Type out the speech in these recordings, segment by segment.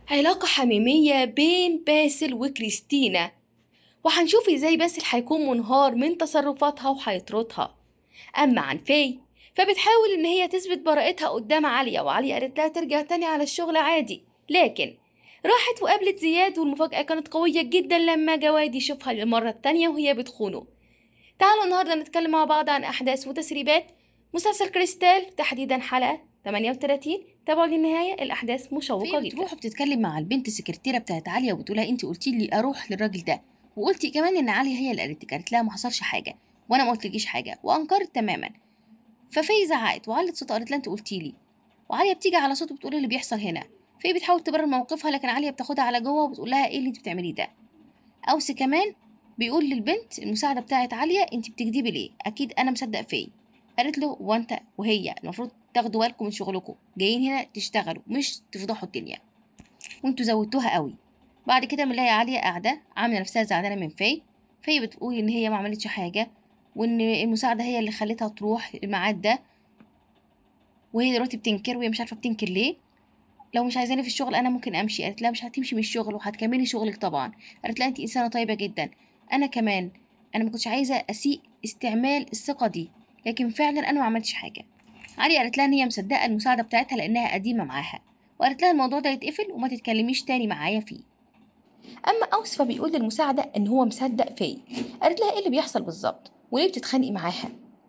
علاقة حميمية بين باسل وكريستينا وهنشوف ازاي باسل هيكون منهار من تصرفاتها وهيطردها اما عن في فبتحاول ان هي تثبت براءتها قدام عليا وعليا قالت لها ترجع تاني على الشغل عادي لكن راحت وقابلت زياد والمفاجأة كانت قوية جدا لما جواد يشوفها للمرة التانية وهي بتخونه تعالوا النهاردة نتكلم مع بعض عن أحداث وتسريبات مسلسل كريستال تحديدا حلقة 38 تابعوا للنهاية الأحداث مشوقة في جدا بتروح بتتكلم مع البنت السكرتيره بتاعت عليا وبتقولها انت قلتي لي اروح للراجل ده وقلتي كمان ان عليا هي اللي قالت لك قالت لها ما حصلش حاجه وانا ما قلتلكيش حاجه وانكرت تماما ففي زعقت وعلت صوتها قالت لها انت قلتي لي وعليا بتيجي على صوته بتقول اللي بيحصل هنا في بتحاول تبرر موقفها لكن عليا بتاخدها على جوه وبتقول لها ايه اللي انت بتعمليه ده اوس كمان بيقول للبنت المساعده بتاعت عليا انت بتكدبي ليه اكيد انا مصدق في قالت له وانت وهي المفروض تاخدوا بالكم من شغلكم جايين هنا تشتغلوا مش تفضحوا الدنيا وانتوا زودتوها قوي بعد كده بنلاقي عليا قاعده عامله نفسها زعلانه من في في بتقول ان هي ما عملتش حاجه وان المساعده هي اللي خلتها تروح الميعاد ده وهي دلوقتي بتنكر وهي مش عارفه بتنكر ليه لو مش عايزاني في الشغل انا ممكن امشي قالت لها مش هتمشي من الشغل وهتكملي شغلك طبعا قالت لها انت انسانه طيبه جدا انا كمان انا ما كنتش عايزه اسيء استعمال الثقه دي لكن فعلا انا ما عملتش حاجه علي قالت لها ان هي مصدقه المساعده بتاعتها لانها قديمه معاها وقالت لها الموضوع ده يتقفل وما تتكلميش تاني معايا فيه اما اوس فبيقول للمساعده ان هو مصدق في قالت لها ايه اللي بيحصل بالظبط وليه بتتخانقي معاها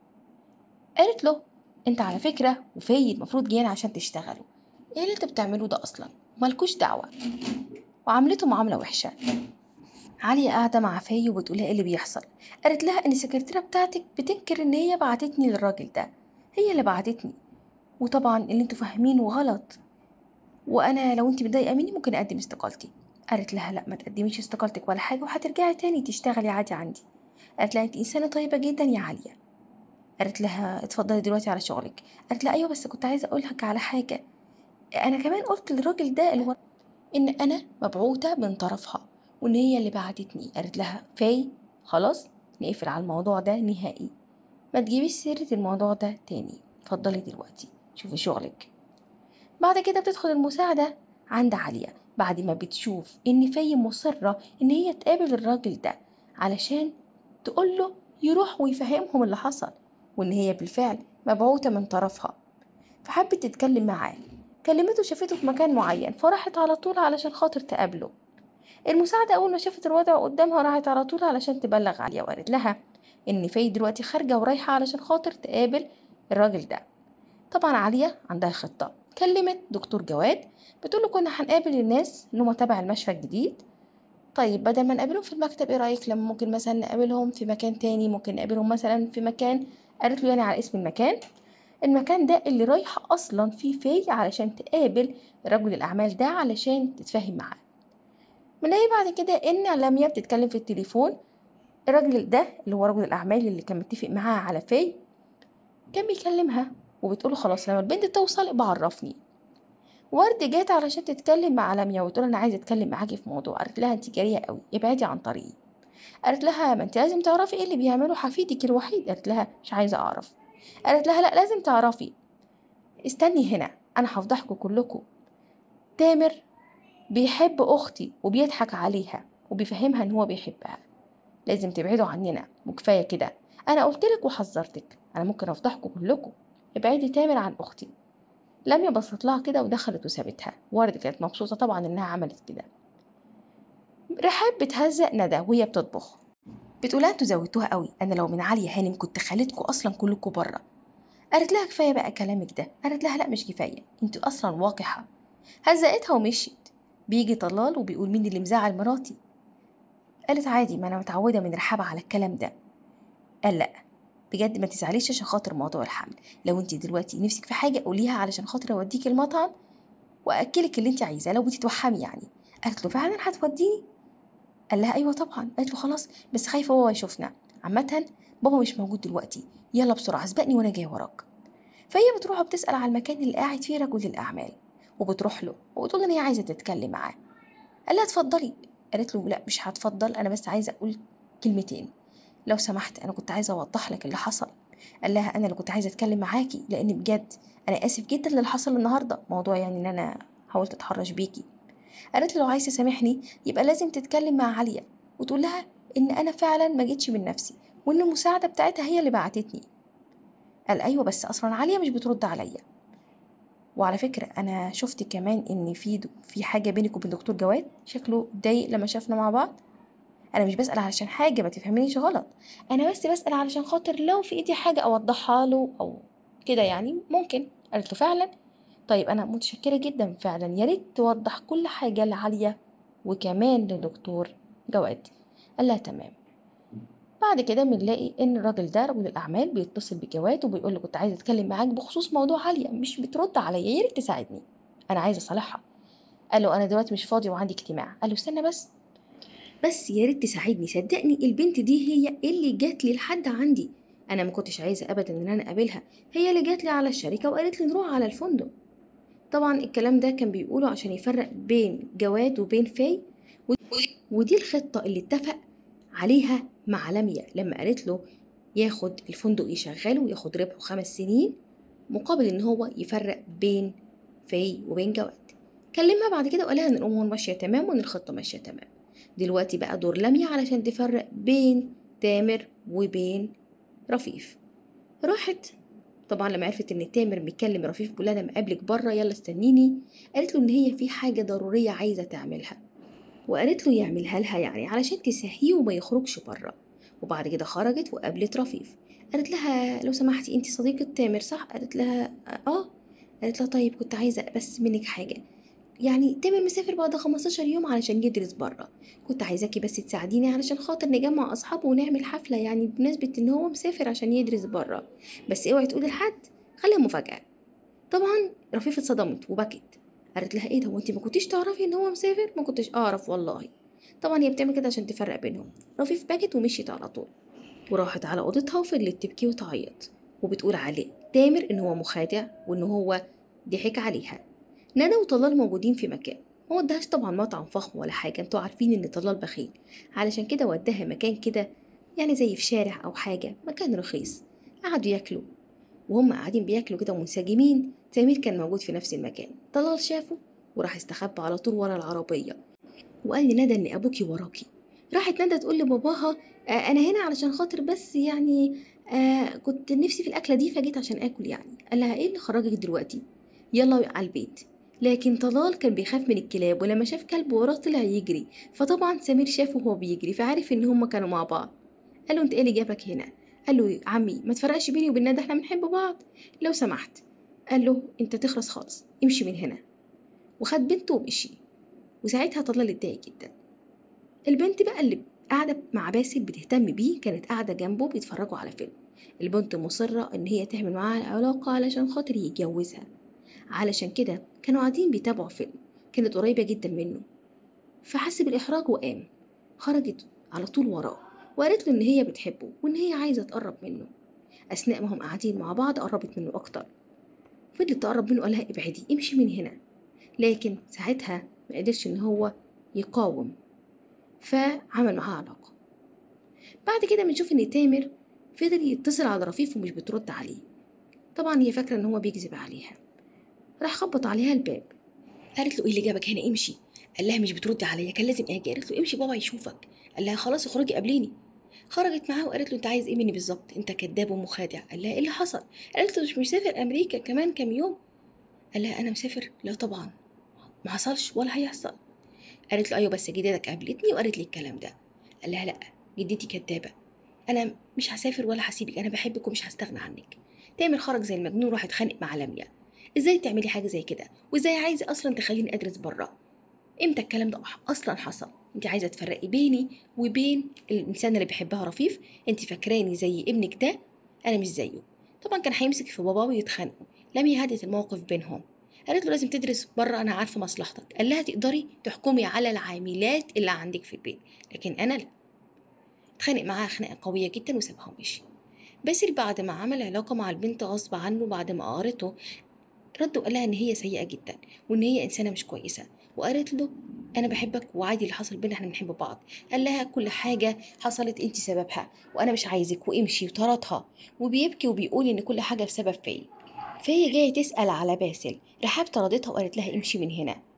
قالت له انت على فكره وفي المفروض جايين عشان تشتغلوا ايه اللي انت بتعملوه ده اصلا مالكوش دعوه وعملته معامله وحشه عليا قاعده مع في وبتقول لها ايه اللي بيحصل قالت لها ان السكرتيره بتاعتك بتنكر ان هي بعتتني للراجل ده هي اللي بعتتني وطبعا اللي انتوا فاهمينه غلط وانا لو انت متضايقه مني ممكن اقدم استقالتي قالت لها لا ما تقدميش استقالتك ولا حاجه وهترجعي تاني تشتغلي عادي عندي قالت لها انت انسانه طيبه جدا يا عليا قالت لها اتفضلي دلوقتي على شغلك قالت لها ايوه بس كنت عايزه اقول لك على حاجه انا كمان قلت للراجل ده اللي هو ان انا مبعوثه من طرفها وان هي اللي بعتتني قالت لها في خلاص نقفل على الموضوع ده نهائي ما تجيبيش سيره الموضوع ده تاني اتفضلي دلوقتي شوفي شغلك بعد كده بتدخل المساعده عند عليا بعد ما بتشوف ان في مصره ان هي تقابل الراجل ده علشان تقول له يروح ويفهمهم اللي حصل وان هي بالفعل مبعوثه من طرفها فحبت تتكلم معاه كلمته شافته في مكان معين فراحت على طول علشان خاطر تقابله المساعدة أول ما شافت الوضع قدامها راحت على طول علشان تبلغ عليا وقالت لها إن في دلوقتي خارجة ورايحة علشان خاطر تقابل الراجل ده طبعا عليا عندها خطة كلمت دكتور جواد بتقول له كنا هنقابل الناس اللي هم تبع المشفى الجديد طيب بدل ما نقابلهم في المكتب ايه رايك لما ممكن مثلا نقابلهم في مكان تاني ممكن نقابلهم مثلا في مكان قالت له يعني على اسم المكان المكان ده اللي رايحة أصلا فيه في علشان تقابل رجل الأعمال ده علشان تتفاهم معاه بنلاقي بعد كده إن لميا بتتكلم في التليفون الراجل ده اللي هو رجل الأعمال اللي كان متفق معاها على في كان بيكلمها وبتقوله خلاص لما البنت توصل بعرفني ورد جات علشان تتكلم مع لميا وتقول انا عايزه اتكلم معاكي في موضوع قالت لها انت جريئه قوي ابعدي عن طريقي قالت لها ما انت لازم تعرفي ايه اللي بيعمله حفيدك الوحيد قالت لها مش عايزه اعرف قالت لها لا لازم تعرفي استني هنا انا هفضحكوا كلكم تامر بيحب اختي وبيضحك عليها وبيفهمها ان هو بيحبها لازم تبعدوا عننا وكفايه كده انا قلت لك وحذرتك انا ممكن افضحكوا كلكم ابعدي تامر عن اختي لميا بصت لها كده ودخلت وسابتها ورد كانت مبسوطه طبعا انها عملت كده رحاب بتهزق ندى وهي بتطبخ بتقولها انتوا زودتوها قوي انا لو من عليا هانم كنت خليتكوا اصلا كلكوا بره قالت لها كفايه بقى كلامك ده قالت لها لا مش كفايه انت اصلا واقحه هزقتها ومشيت بيجي طلال وبيقول مين اللي مزعل مراتي قالت عادي ما انا متعوده من رحابه على الكلام ده قال لا بجد ما تزعليش عشان خاطر موضوع الحمل لو انت دلوقتي نفسك في حاجه قوليها علشان خاطر اوديك المطعم واكلك اللي انت عايزاه لو بتتوحمي يعني قالت له فعلا هتوديني قال لها ايوه طبعا قالت له خلاص بس خايفه هو يشوفنا عامه بابا مش موجود دلوقتي يلا بسرعه سبقني وانا جاي وراك فهي بتروح وبتسال على المكان اللي قاعد فيه رجل الاعمال وبتروح له وبتقول ان هي عايزه تتكلم معاه قال لها اتفضلي قالت له لا مش هتفضل انا بس عايزه اقول كلمتين لو سمحت انا كنت عايزه اوضح لك اللي حصل قال لها انا اللي كنت عايزه اتكلم معاكي لان بجد انا اسف جدا للي حصل النهارده موضوع يعني ان انا حاولت اتحرش بيكي قالت له لو عايز تسامحني يبقى لازم تتكلم مع عليا وتقول لها ان انا فعلا ما جيتش من نفسي وان المساعده بتاعتها هي اللي بعتتني قال ايوه بس اصلا عليا مش بترد عليا وعلى فكره انا شفت كمان ان في في حاجه بينك وبين دكتور جواد شكله اتضايق لما شافنا مع بعض انا مش بسال علشان حاجه ما تفهمنيش غلط انا بس بسال علشان خاطر لو في ايدي حاجه اوضحها له او كده يعني ممكن قالت له فعلا طيب انا متشكره جدا فعلا يا ريت توضح كل حاجه لعليا وكمان لدكتور جواد قال لها تمام بعد كده بنلاقي ان الراجل ده رجل الاعمال بيتصل بجواد وبيقول له كنت عايز اتكلم معاك بخصوص موضوع عليا مش بترد عليا يا ريت تساعدني انا عايز اصالحها قال له انا دلوقتي مش فاضي وعندي اجتماع قال له استنى بس بس يا ريت تساعدني صدقني البنت دي هي اللي جات لي لحد عندي انا ما كنتش عايزه ابدا ان انا اقابلها هي اللي جات لي على الشركه وقالت لي نروح على الفندق طبعا الكلام ده كان بيقوله عشان يفرق بين جواد وبين فاي ودي الخطه اللي اتفق عليها مع لميا لما قالت له ياخد الفندق يشغله وياخد ربحه خمس سنين مقابل ان هو يفرق بين فاي وبين جواد كلمها بعد كده وقالها ان الامور ماشيه تمام وان الخطه ماشيه تمام دلوقتي بقى دور لميا علشان تفرق بين تامر وبين رفيف راحت طبعا لما عرفت ان تامر بيكلم رفيف بيقول انا مقابلك بره يلا استنيني قالت له ان هي في حاجه ضروريه عايزه تعملها وقالت له يعملها لها يعني علشان تسهيه وما يخرجش بره وبعد كده خرجت وقابلت رفيف قالت لها لو سمحتي انت صديقة تامر صح قالت لها اه قالت لها طيب كنت عايزة بس منك حاجة يعني تامر مسافر بعد 15 يوم علشان يدرس بره كنت عايزاكي بس تساعديني علشان خاطر نجمع اصحابه ونعمل حفلة يعني بمناسبة ان هو مسافر عشان يدرس بره بس اوعي تقولي لحد خليها مفاجأة طبعا رفيف اتصدمت وبكت قالت لها ايه ده وانت ما كنتيش تعرفي ان هو مسافر ما كنتش اعرف والله طبعا هي بتعمل كده عشان تفرق بينهم رفيف بكت ومشيت على طول وراحت على اوضتها وفضلت تبكي وتعيط وبتقول عليه تامر ان هو مخادع وان هو ضحك عليها ندى وطلال موجودين في مكان ما ودهاش طبعا مطعم فخم ولا حاجه انتوا عارفين ان طلال بخيل علشان كده وداها مكان كده يعني زي في شارع او حاجه مكان رخيص قعدوا ياكلوا وهم قاعدين بياكلوا كده ومنسجمين سمير كان موجود في نفس المكان طلال شافه وراح استخبى على طول ورا العربيه وقال لندى ان ابوكي وراكي راحت ندى تقول لباباها آه انا هنا علشان خاطر بس يعني آه كنت نفسي في الاكله دي فجيت عشان اكل يعني قال لها ايه اللي خرجك دلوقتي يلا على البيت لكن طلال كان بيخاف من الكلاب ولما شاف كلب وراه طلع يجري فطبعا سمير شافه وهو بيجري فعرف ان هما كانوا مع بعض قال له انت ايه اللي جابك هنا قال له عمي ما تفرقش بيني وبين ندى احنا بنحب بعض لو سمحت قال له انت تخلص خالص امشي من هنا وخد بنته ومشي وساعتها طلال اتضايق جدا البنت بقى اللي قاعدة مع باسل بتهتم بيه كانت قاعدة جنبه بيتفرجوا على فيلم البنت مصرة إن هي تعمل معاه علاقة علشان خاطر يتجوزها علشان كده كانوا قاعدين بيتابعوا فيلم كانت قريبة جدا منه فحس بالإحراج وقام خرجت على طول وراه وقالت له إن هي بتحبه وإن هي عايزة تقرب منه أثناء ما هم قاعدين مع بعض قربت منه أكتر فضلت تقرب منه قالها ابعدي امشي من هنا لكن ساعتها ما قدرش إن هو يقاوم فعمل معاها علاقة بعد كده بنشوف إن تامر فضل يتصل على رفيف ومش بترد عليه طبعا هي فاكرة إن هو بيكذب عليها راح خبط عليها الباب قالت له ايه اللي جابك هنا امشي قال لها مش بتردي عليا كان لازم اجي قالت له امشي بابا يشوفك قال لها خلاص اخرجي قابليني خرجت معاه وقالت له انت عايز ايه مني بالظبط انت كذاب ومخادع قال لها ايه اللي حصل قالت له مش مسافر امريكا كمان كام يوم قال لها انا مسافر لا طبعا ما حصلش ولا هيحصل قالت له ايوه بس جدتك قابلتني وقالت لي الكلام ده قال لها لا جدتي كدابه انا مش هسافر ولا هسيبك انا بحبك ومش هستغنى عنك تامر خرج زي المجنون راح اتخانق مع لميا ازاي تعملي حاجه زي كده وازاي عايزه اصلا تخليني ادرس بره امتى الكلام ده اصلا حصل انت عايزه تفرقي بيني وبين الانسان اللي بيحبها رفيف انت فاكراني زي ابنك ده انا مش زيه طبعا كان هيمسك في باباه ويتخانقوا لم يهدت الموقف بينهم قالت له لازم تدرس بره انا عارفه مصلحتك قال لها تقدري تحكمي على العاملات اللي عندك في البيت لكن انا لا اتخانق معاها خناقه قويه جدا وسابها ومشي باسل بعد ما عمل علاقه مع البنت غصب عنه بعد ما قارته رد وقال لها ان هي سيئه جدا وان هي انسانه مش كويسه وقالت له انا بحبك وعادي اللي حصل بينا احنا بنحب بعض قال لها كل حاجه حصلت انت سببها وانا مش عايزك وامشي وطردها وبيبكي وبيقول ان كل حاجه بسبب في فهي جايه تسال على باسل رحاب طردتها وقالت لها امشي من هنا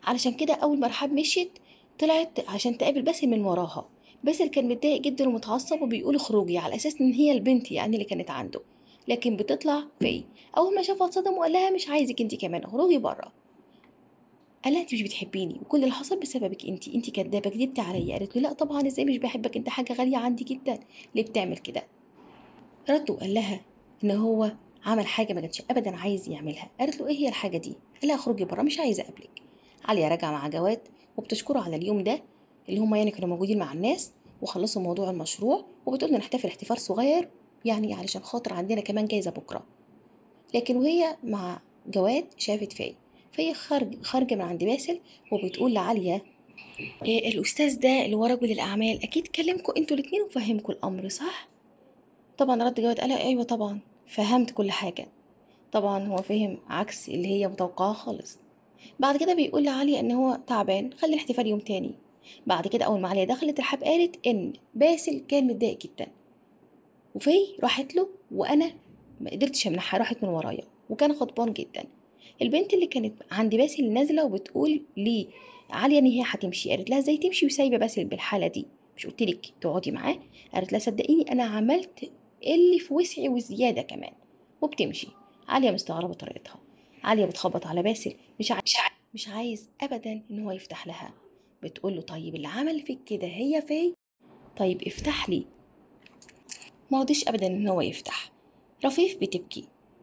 علشان كده اول ما رحاب مشيت طلعت عشان تقابل باسل من وراها باسل كان متضايق جدا ومتعصب وبيقول اخرجي على اساس ان هي البنت يعني اللي كانت عنده لكن بتطلع في اول ما شافها اتصدم وقال لها مش عايزك انت كمان اخرجي بره قال لها انت مش بتحبيني وكل اللي حصل بسببك انت انت كدابه كدبتي عليا قالت له لا طبعا ازاي مش بحبك انت حاجه غاليه عندي جدا ليه بتعمل كده رد وقال لها ان هو عمل حاجه ما كانش ابدا عايز يعملها قالت له ايه هي الحاجه دي قال لها اخرجي بره مش عايزه اقابلك عليا راجعه مع جواد وبتشكره على اليوم ده اللي هم يعني كانوا موجودين مع الناس وخلصوا موضوع المشروع وبتقول نحتفل احتفال صغير يعني علشان خاطر عندنا كمان جايزه بكره لكن وهي مع جواد شافت فاي فهي خارج خارجه من عند باسل وبتقول لعاليه إيه الاستاذ ده اللي هو رجل الاعمال اكيد كلمكم انتوا الاتنين وفهمكم الامر صح طبعا رد جواد قال ايوه طبعا فهمت كل حاجه طبعا هو فهم عكس اللي هي متوقعاه خالص بعد كده بيقول لعالية ان هو تعبان خلي الاحتفال يوم تاني بعد كده اول ما عليا دخلت رحاب قالت ان باسل كان متضايق جدا وفي راحت له وانا ما قدرتش امنعها راحت من ورايا وكان غضبان جدا البنت اللي كانت عند باسل نازله وبتقول لي عاليه ان هي هتمشي قالت لها ازاي تمشي وسايبه باسل بالحاله دي مش قلت لك تقعدي معاه قالت لها صدقيني انا عملت اللي في وسعي وزياده كمان وبتمشي عاليه مستغربه طريقتها عاليه بتخبط على باسل مش ع... مش عايز ابدا ان هو يفتح لها بتقول له طيب اللي عمل فيك كده هي في طيب افتح لي ما رضيش ابدا ان هو يفتح رفيف بتبكي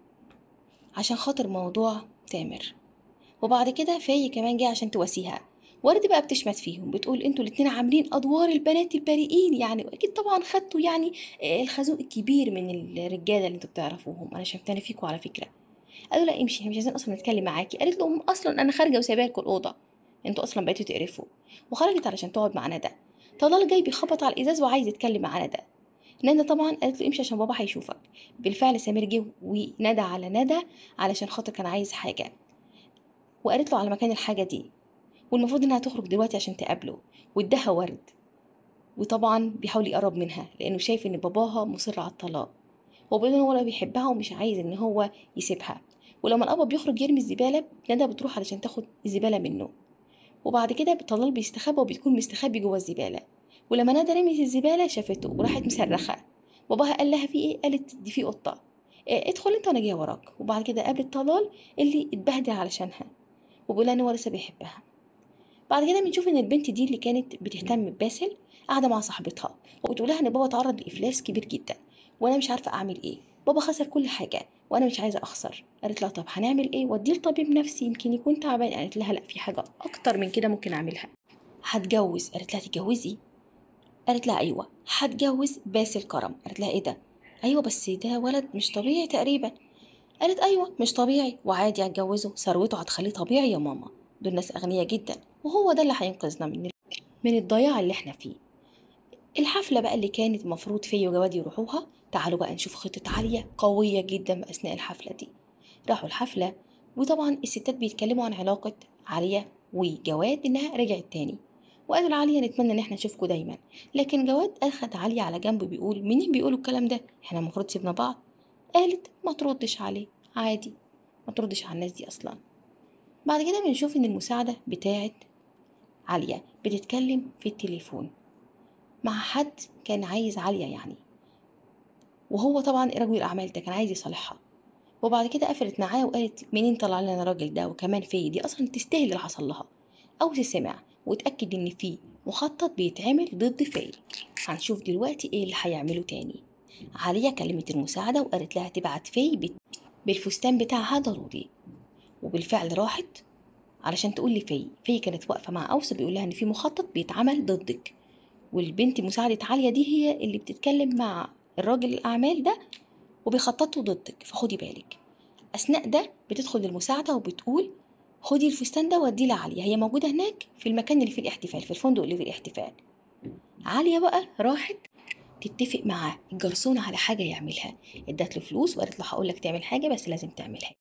عشان خاطر موضوع تامر وبعد كده فاي كمان جه عشان تواسيها ورد بقى بتشمت فيهم بتقول انتوا الاتنين عاملين ادوار البنات البريئين يعني اكيد طبعا خدتوا يعني الخازوق الكبير من الرجاله اللي انتوا بتعرفوهم انا شمتاني فيكوا على فكره قالوا لا امشي احنا مش عايزين اصلا نتكلم معاكي قالت لهم اصلا انا خارجه وسايبه لكم الاوضه انتوا اصلا بقيتوا تقرفوا وخرجت علشان تقعد مع ندى طلال جاي بيخبط على الازاز وعايز يتكلم مع ندى ندى طبعا قالت له امشي عشان بابا هيشوفك بالفعل سمير جه وندى على ندى علشان خاطر كان عايز حاجه وقالت له على مكان الحاجه دي والمفروض انها تخرج دلوقتي عشان تقابله واداها ورد وطبعا بيحاول يقرب منها لانه شايف ان باباها مصر على الطلاق وبيقول ان هو لا بيحبها ومش عايز ان هو يسيبها ولما الأب بيخرج يرمي الزبالة ندى بتروح علشان تاخد الزبالة منه وبعد كده طلال بيستخبى وبيكون مستخبي جوه الزبالة ولما ندى رميت الزبالة شافته وراحت مصرخة باباها قال لها في ايه قالت دي في قطة إيه ادخل انت وانا جايه وراك وبعد كده قابلت طلال اللي اتبهدل علشانها وبيقول ان هو لسه بيحبها بعد كده بنشوف ان البنت دي اللي كانت بتهتم بباسل قاعده مع صاحبتها وبتقول لها ان بابا تعرض لافلاس كبير جدا وانا مش عارفه اعمل ايه بابا خسر كل حاجه وانا مش عايزه اخسر قالت لها طب هنعمل ايه وديه لطبيب نفسي يمكن يكون تعبان قالت لها لا في حاجه اكتر من كده ممكن اعملها هتجوز قالت لها تتجوزي قالت لها ايوه هتجوز باسل كرم قالت لها ايه ده ايوه بس ده ولد مش طبيعي تقريبا قالت ايوه مش طبيعي وعادي هتجوزه ثروته هتخليه طبيعي يا ماما دول ناس اغنياء جدا وهو ده اللي هينقذنا من من الضياع اللي احنا فيه الحفلة بقى اللي كانت المفروض في وجواد يروحوها تعالوا بقى نشوف خطة عالية قوية جدا أثناء الحفلة دي راحوا الحفلة وطبعا الستات بيتكلموا عن علاقة عالية وجواد إنها رجعت تاني وقالوا لعالية نتمنى إن احنا نشوفكوا دايما لكن جواد أخد عالية على جنب بيقول منين بيقولوا الكلام ده احنا المفروض سيبنا بعض قالت ما تردش عليه عادي ما تردش على الناس دي أصلا بعد كده بنشوف إن المساعدة بتاعت عالية بتتكلم في التليفون مع حد كان عايز عالية يعني وهو طبعا رجل الأعمال ده كان عايز يصالحها وبعد كده قفلت معاه وقالت منين طلع لنا الراجل ده وكمان في دي أصلا تستاهل اللي حصل لها أو تسمع وتأكد إن في مخطط بيتعمل ضد في هنشوف دلوقتي إيه اللي هيعمله تاني عالية كلمت المساعدة وقالت لها تبعت في بالفستان بتاعها ضروري وبالفعل راحت علشان تقول لي في في كانت واقفة مع أوس بيقول لها إن في مخطط بيتعمل ضدك والبنت مساعدة عالية دي هي اللي بتتكلم مع الراجل الأعمال ده وبيخططوا ضدك فخدي بالك أثناء ده بتدخل المساعدة وبتقول خدي الفستان ده وديه لعالية هي موجودة هناك في المكان اللي فيه الاحتفال في الفندق اللي فيه الاحتفال عالية بقى راحت تتفق مع الجرسون على حاجة يعملها ادت له فلوس وقالت له هقول لك تعمل حاجة بس لازم تعملها